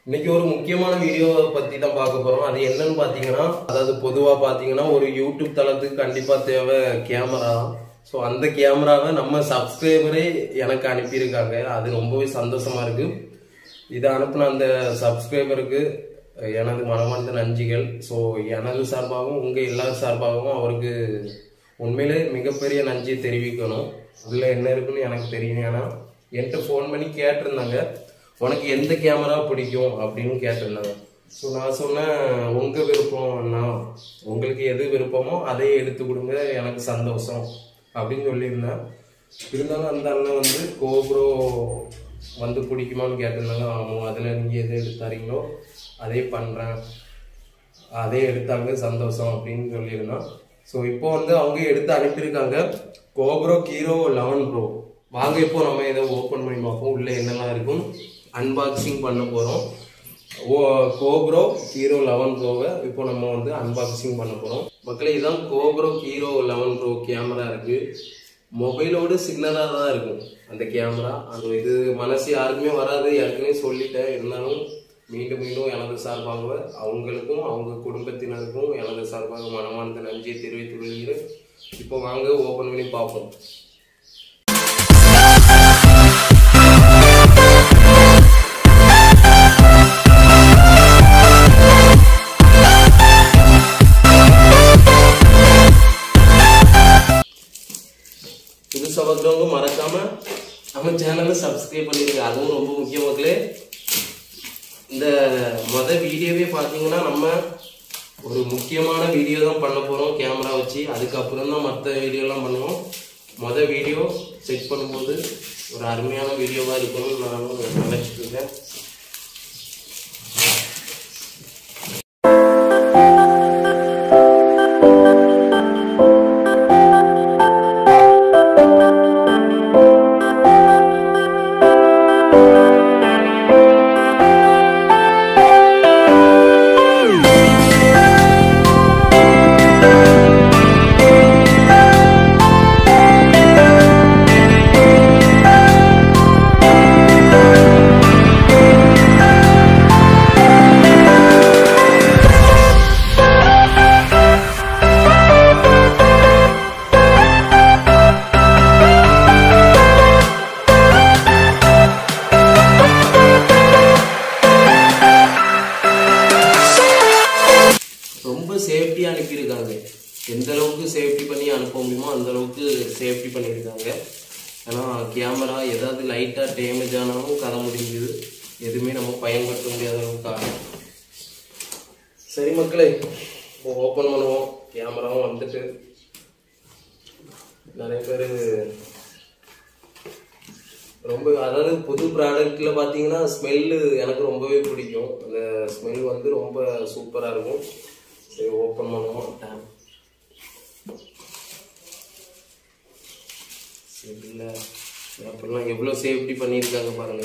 இன்னைக்கு ஒரு முக்கியமான வீடியோவை பத்தி தான் பார்க்க போறோம் அது என்னன்னு பாத்தீங்கன்னா அதாவது பொதுவா பாத்தீங்கன்னா ஒரு யூடியூப் தளத்துக்கு கண்டிப்பா தேவை கேமரா ஸோ அந்த கேமராவை நம்ம சப்ஸ்கிரைபரே எனக்கு அனுப்பியிருக்காங்க அது ரொம்பவே சந்தோஷமா இருக்கு இதை அனுப்பின அந்த சப்ஸ்கிரைபருக்கு எனது மனமார்ந்த நன்றிகள் ஸோ எனது சார்பாகவும் உங்க எல்லார் சார்பாகவும் அவருக்கு உண்மையிலே மிகப்பெரிய நன்றியை தெரிவிக்கணும் உள்ள என்ன இருக்குன்னு எனக்கு தெரியும் ஏன்னா என்கிட்ட ஃபோன் பண்ணி கேட்டிருந்தாங்க உனக்கு எந்த கேமரா பிடிக்கும் அப்படின்னு கேட்டிருந்தாங்க ஸோ நான் சொன்னேன் உங்க விருப்பம் அண்ணா உங்களுக்கு எது விருப்பமோ அதை எடுத்து கொடுங்க எனக்கு சந்தோஷம் அப்படின்னு சொல்லியிருந்தேன் இருந்தாலும் அந்த அண்ணன் வந்து கோப்ரோ வந்து பிடிக்குமான்னு கேட்டிருந்தாங்க ஆமாம் அதில் நீங்கள் எது எடுத்தாரீங்களோ அதே பண்ணுறேன் அதே எடுத்தாங்க சந்தோஷம் அப்படின்னு சொல்லியிருந்தான் ஸோ இப்போ வந்து அவங்க எடுத்து அனுப்பியிருக்காங்க கோப்ரோ கீரோ லெவன் ப்ரோ வாங்க இப்போ நம்ம இதை ஓப்பன் பண்ணி பார்ப்போம் உள்ள என்னெல்லாம் இருக்கும் அன்பாக்சிங் பண்ண போகிறோம் ஓ கோப்ரோ ஹீரோ லெவன் ப்ரோவை இப்போ நம்ம வந்து அன்பாக்சிங் பண்ண போகிறோம் மக்களே இதான் GoPro Hero eleven pro camera இருக்கு மொபைலோடு சின்னதாக தான் இருக்கும் அந்த கேமரா அது இது மனசு யாருக்குமே வராது ஏற்கனவே சொல்லிட்டேன் இருந்தாலும் மீண்டும் மீண்டும் எனது சார்பாக அவங்களுக்கும் அவங்க குடும்பத்தினருக்கும் எனது சார்பாக மனமார்ந்த நன்றியை தெரிவித்துக் கொள்கிறேன் இப்போ வாங்க ஓப்பன் பண்ணி பார்ப்போம் புதுசாக பார்க்குறவங்க மறக்காம நம்ம சேனலை சப்ஸ்கிரைப் பண்ணிடுங்க அதுவும் ரொம்ப முக்கிய மக்களே இந்த மொத வீடியோவே பார்த்தீங்கன்னா நம்ம ஒரு முக்கியமான வீடியோ தான் பண்ண போகிறோம் கேமரா வச்சு அதுக்கப்புறம் தான் மற்ற வீடியோலாம் பண்ணுவோம் மொத வீடியோ செக் பண்ணும்போது ஒரு அருமையான வீடியோவாக இருக்கணும்னு நானும் நினைச்சிட்டு இருக்கேன் ரொம்ப சேஃப்டி அனுப்பியிருக்காங்க எந்த அளவுக்கு சேஃப்டி பண்ணி அனுப்ப முடியுமோ அந்த அளவுக்கு சேஃப்டி பண்ணியிருக்காங்க ஏன்னா கேமரா ஏதாவது லைட்டாக டேமேஜ் ஆனாலும் கதை முடிஞ்சுது எதுவுமே நம்ம பயன்படுத்த முடியாத அளவுக்கு ஆகும் சரி மக்களே இப்போ ஓப்பன் பண்ணுவோம் கேமராவும் வந்துட்டு நிறைய பேர் ரொம்ப அதாவது புது ப்ராடக்ட்ல பார்த்தீங்கன்னா ஸ்மெல்லு எனக்கு ரொம்பவே பிடிக்கும் அந்த ஸ்மெல் வந்து ரொம்ப சூப்பராக இருக்கும் சரி ஓப்பன் பண்ணுவோம் டேம் சரி இல்லை அப்படிலாம் எவ்வளோ சேஃப்டி பண்ணியிருக்காங்க பாருங்க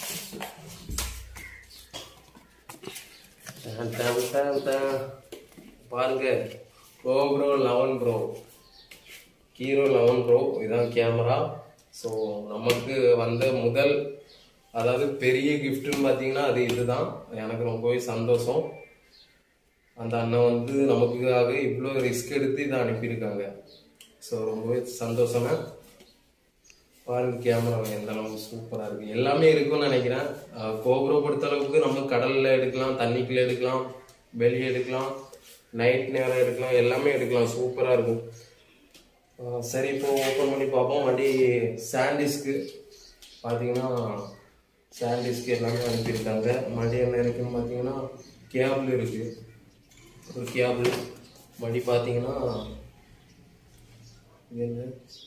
டேம், டேம், டேம், டேம். பாருங்க pro eleven pro Hero eleven pro இதான் கேமரா ஸோ நமக்கு வந்த முதல் அதாவது பெரிய கிஃப்ட்னு பார்த்தீங்கன்னா அது இதுதான் எனக்கு ரொம்பவே சந்தோஷம் அந்த அண்ணன் வந்து நமக்காக இவ்வளோ ரிஸ்க் எடுத்து இதை அனுப்பியிருக்காங்க ஸோ ரொம்பவே சந்தோஷங்க பாருங்க கேமரா எந்த அளவுக்கு சூப்பராக இருக்கு எல்லாமே இருக்கும்னு நினைக்கிறேன் கோபுரோ பொறுத்த அளவுக்கு நம்ம கடல்ல எடுக்கலாம் தண்ணிக்குள்ள எடுக்கலாம் வெளியே எடுக்கலாம் நைட் நேரம் எடுக்கலாம் எல்லாமே எடுக்கலாம் சூப்பராக இருக்கும் ஆஹ் சரி இப்போ ஓப்பன் பண்ணி பார்ப்போம் வண்டி சாண்டிஸ்க்கு பார்த்தீங்கன்னா சாண்டிஸ்க்கு எல்லாமே அனுப்பியிருக்காங்க வண்டி என்ன இருக்குன்னு பார்த்தீங்கன்னா கேபிள் இருக்கு ஒரு கேபிள் வண்டி பார்த்தீங்கன்னா இது என்ன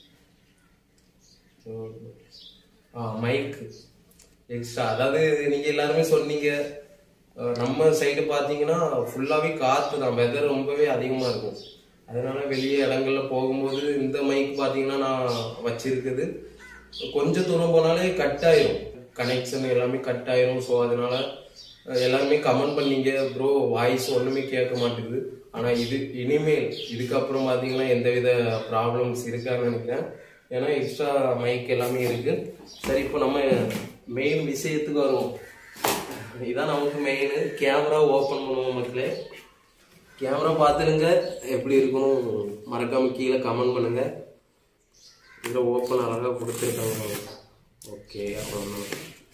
ஆ மைக் எக்ஸ்ட்ரா அதாவது நீங்க எல்லாருமே சொன்னீங்க அஹ் நம்ம சைடு பாத்தீங்கன்னா ஃபுல்லாவே காத்து தான் வெதர் ரொம்பவே அதிகமா இருக்கும் அதனால வெளியே இடங்கள்ல போகும்போது இந்த மைக் பாத்தீங்கன்னா நான் வச்சிருக்குது கொஞ்சம் தூரம் போனாலே கட் ஆயிரும் கனெக்ஷன் எல்லாமே கட் ஆயிரும் ஸோ அதனால அஹ் எல்லாருமே கமெண்ட் பண்ணீங்க ப்ரோ வாய்ஸ் ஒண்ணுமே கேட்க மாட்டேங்குது ஆனா இது இனிமேல் இதுக்கப்புறம் பாத்தீங்கன்னா எந்தவித ப்ராப்ளம்ஸ் இருக்கான்னு நினைக்கிறேன் ஏன்னா எக்ஸ்ட்ரா மைக் எல்லாமே இருக்கு சரி இப்போ நம்ம மெயின் விஷயத்துக்கு வருவோம் இதான் நமக்கு மெயின் கேமரா ஓப்பன் பண்ணுவோம் மக்களே கேமரா பார்த்துருங்க எப்படி இருக்கணும் மறக்காம கீழே கமெண்ட் பண்ணுங்க இதில் ஓப்பன் அழகாக கொடுத்துருக்காங்க ஓகே அவ்வளோ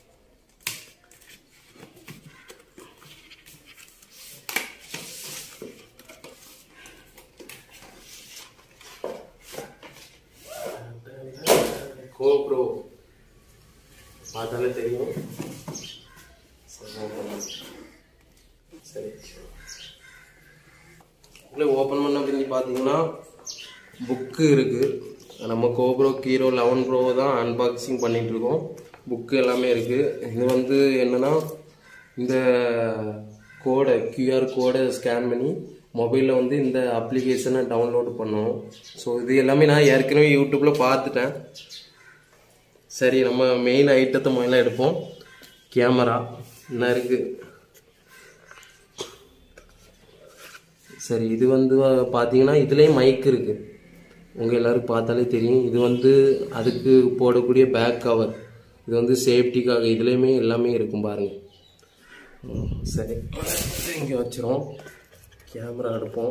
கோப்ரோ பார்த்தாலே தெரியும் சரி, open பண்ணு. சரி இல்லை ஓப்பன் பண்ண பின்னாடி பார்த்தீங்கன்னா புக்கு இருக்கு நம்ம கோப்ரோ கீரோ லெவன் ப்ரோ தான் அன்பாக்சிங் பண்ணிட்டு இருக்கோம் புக்கு எல்லாமே இருக்கு இது வந்து என்னன்னா இந்த கோடை QR கோடை ஸ்கேன் பண்ணி மொபைலில் வந்து இந்த அப்ளிகேஷனை டவுன்லோட் பண்ணோம் ஸோ இது எல்லாமே நான் ஏற்கனவே யூடியூப்பில் பார்த்துட்டேன் சரி நம்ம மெயின் ஐட்டத்தை முதல்ல எடுப்போம் கேமரா என்ன இருக்கு சரி இது வந்து பார்த்தீங்கன்னா இதுலேயே மைக் இருக்கு உங்க எல்லாருக்கும் பார்த்தாலே தெரியும் இது வந்து அதுக்கு போடக்கூடிய பேக் கவர் இது வந்து சேஃப்டிக்காக இதுலேயுமே எல்லாமே இருக்கும் பாருங்க ம், சரி இங்கே வச்சிரும் கேமரா எடுப்போம்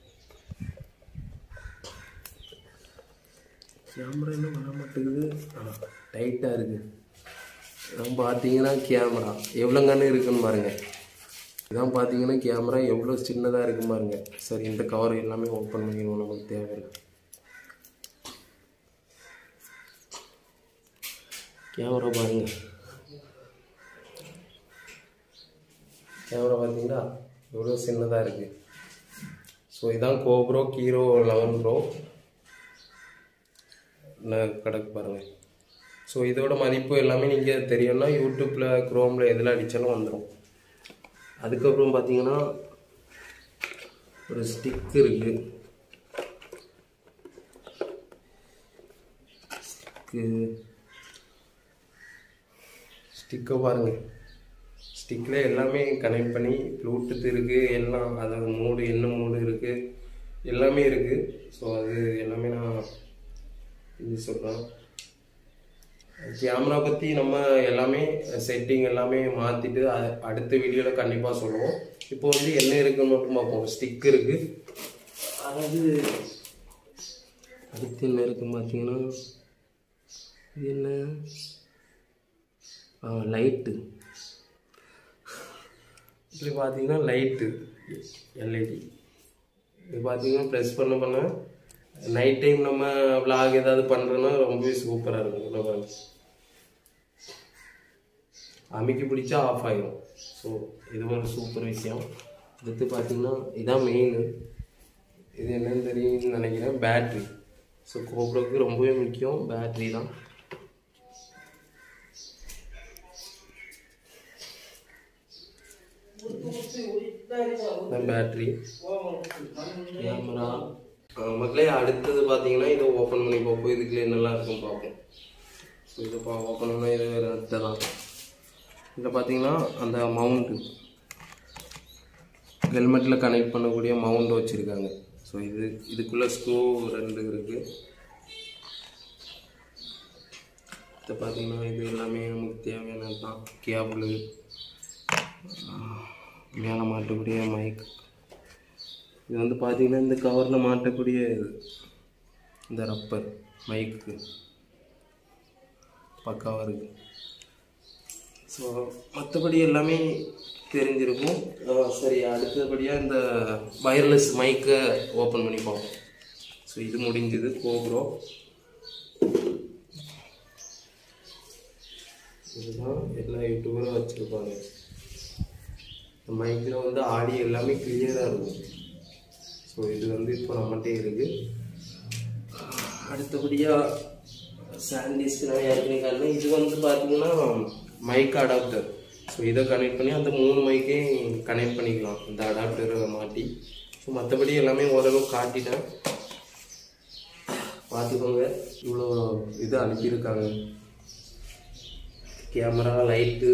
கேமரா இன்னும் வர மாட்டேங்குது டைட்டாக இருக்கு இதான் பார்த்தீங்கன்னா கேமரா எவ்வளோ கண்ணு இருக்குன்னு பாருங்க இதான் பார்த்தீங்கன்னா கேமரா எவ்வளோ சின்னதாக இருக்கு பாருங்க சரி இந்த கவர் எல்லாமே ஓப்பன் பண்ணிடுவோம் நமக்கு தேவையில்லை கேமரா பாருங்க கேமரா பார்த்தீங்களா எவ்வளோ சின்னதாக இருக்கு ஸோ இதான் கோப்ரோ கீரோ லெவன் ப்ரோ கிடக்கு பாருங்க ஸோ இதோட மதிப்பு எல்லாமே நீங்கள் தெரியும்னா யூடியூப்பில் க்ரோமில் எதில் அடித்தாலும் வந்துடும் அதுக்கப்புறம் பார்த்தீங்கன்னா ஒரு ஸ்டிக் இருக்கு ஸ்டிக்கு ஸ்டிக்கை பாருங்க ஸ்டிக்கில் எல்லாமே கனெக்ட் பண்ணி ப்ளூடூத் இருக்கு எல்லாம் அதாவது மூடு என்ன மூடு இருக்கு எல்லாமே இருக்கு ஸோ அது எல்லாமே நான் இது சொல்கிறேன் கேமரா பற்றி நம்ம எல்லாமே செட்டிங் எல்லாமே மாற்றிட்டு அடுத்த வீடியோவில் கண்டிப்பாக சொல்லுவோம் இப்போ வந்து என்ன இருக்குன்னு மட்டும் பார்ப்போம் ஸ்டிக் இருக்கு அதாவது அடுத்து என்ன இருக்குன்னு பார்த்தீங்கன்னா இது என்ன ஆ லைட்டு இப்படி பார்த்தீங்கன்னா லைட்டு எல்இடி இது பார்த்தீங்கன்னா ப்ரெஸ் பண்ண பண்ண நைட் டைம் நம்ம vlog ஏதாவது பண்ணுறோன்னா ரொம்பவே சூப்பராக இருக்கும் உள்ள பாருங்க. அமைக்கி பிடிச்சா ஆஃப் ஆயிடும் ஸோ இது ஒரு சூப்பர் விஷயம் அடுத்து பார்த்தீங்கன்னா இதான் மெயின் இது என்னன்னு தெரியும்னு நினைக்கிறேன் பேட்ரி ஸோ கோப்ரோக்கு ரொம்பவே முக்கியம் பேட்ரி தான் பேட்ரி கேமரா மக்களே அடுத்தது பார்த்தீங்கன்னா இதை ஓப்பன் பண்ணி பார்ப்போம் இதுக்குள்ள என்னெல்லாம் இருக்கும் பார்ப்போம் ஸோ இதை பா ஓப்பன் பண்ணால் இது வேறு அடுத்ததான் இதில் பார்த்தீங்கன்னா அந்த மவுண்ட்டு ஹெல்மெட்டில் கனெக்ட் பண்ணக்கூடிய மவுண்ட் வச்சுருக்காங்க ஸோ இது இதுக்குள்ளே ஸ்க்ரூ ரெண்டு இருக்குது இதை பார்த்தீங்கன்னா இது எல்லாமே நமக்கு தேவையானது தான் கேபிள் மேலே மாட்டக்கூடிய மைக் இது வந்து பார்த்தீங்கன்னா இந்த கவரில் மாட்டக்கூடிய இது இந்த ரப்பர் மைக்கு பக்காவாக இருக்கு ஸோ மற்றபடி எல்லாமே தெரிஞ்சிருக்கும் ஆ, சரி அடுத்தபடியாக இந்த வயர்லெஸ் மைக்கை ஓப்பன் பண்ணி பார்ப்போம் ஸோ இது முடிஞ்சது கோப்ரோ இதுதான் எல்லா யூடியூபரும் வச்சுருப்பாங்க இந்த மைக்கில் வந்து ஆடியோ எல்லாமே கிளியராக இருக்கும் ஸோ இது வந்து இப்போ நம்மகிட்டே இருக்கு அடுத்தபடியாக சாண்டிஸ்க்கு நான் ஏற்கனவே காட்டினேன் இது வந்து பார்த்தீங்கன்னா மைக் அடாப்டர் ஸோ இதை கனெக்ட் பண்ணி அந்த மூணு மைக்கையும் கனெக்ட் பண்ணிக்கலாம் இந்த அடாப்டரை மாட்டி ஸோ மற்றபடி எல்லாமே ஓரளவு காட்டிட்டேன் பார்த்துக்கோங்க இவ்வளோ இது அனுப்பியிருக்காங்க கேமரா லைட்டு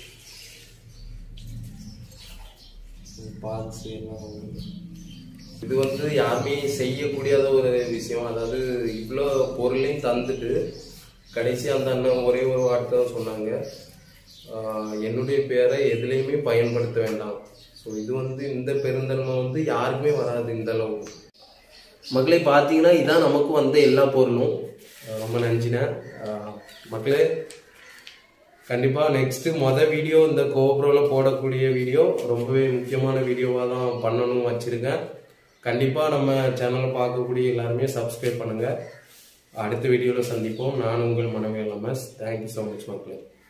பார்ட்ஸ் எல்லாம் இது வந்து யாருமே செய்யக்கூடியாத ஒரு விஷயம் அதாவது இவ்வளோ பொருளையும் தந்துட்டு கடைசி அந்த அண்ணன் ஒரே ஒரு வார்த்தை தான் சொன்னாங்க ஆஹ் என்னுடைய பேரை எதுலேயுமே பயன்படுத்த வேண்டாம் ஸோ இது வந்து இந்த பெருந்தன்மை வந்து யாருக்குமே வராது இந்த அளவு மக்களே பார்த்தீங்கன்னா இதான் நமக்கு வந்த எல்லா பொருளும் ஆஹ் ரொம்ப நன்றினேன் ஆஹ் மக்களே கண்டிப்பாக நெக்ஸ்ட்டு மொதல் வீடியோ இந்த கோப்ரோவில் போடக்கூடிய வீடியோ ரொம்பவே முக்கியமான வீடியோவாக தான் பண்ணணும் வச்சுருக்கேன் கண்டிப்பாக நம்ம சேனலை பார்க்கக்கூடிய எல்லாருமே சப்ஸ்கிரைப் பண்ணுங்கள் அடுத்த வீடியோவில் சந்திப்போம் நான் உங்கள் மனைவி எம்எஸ் தேங்க்யூ ஸோ மச் மக்களே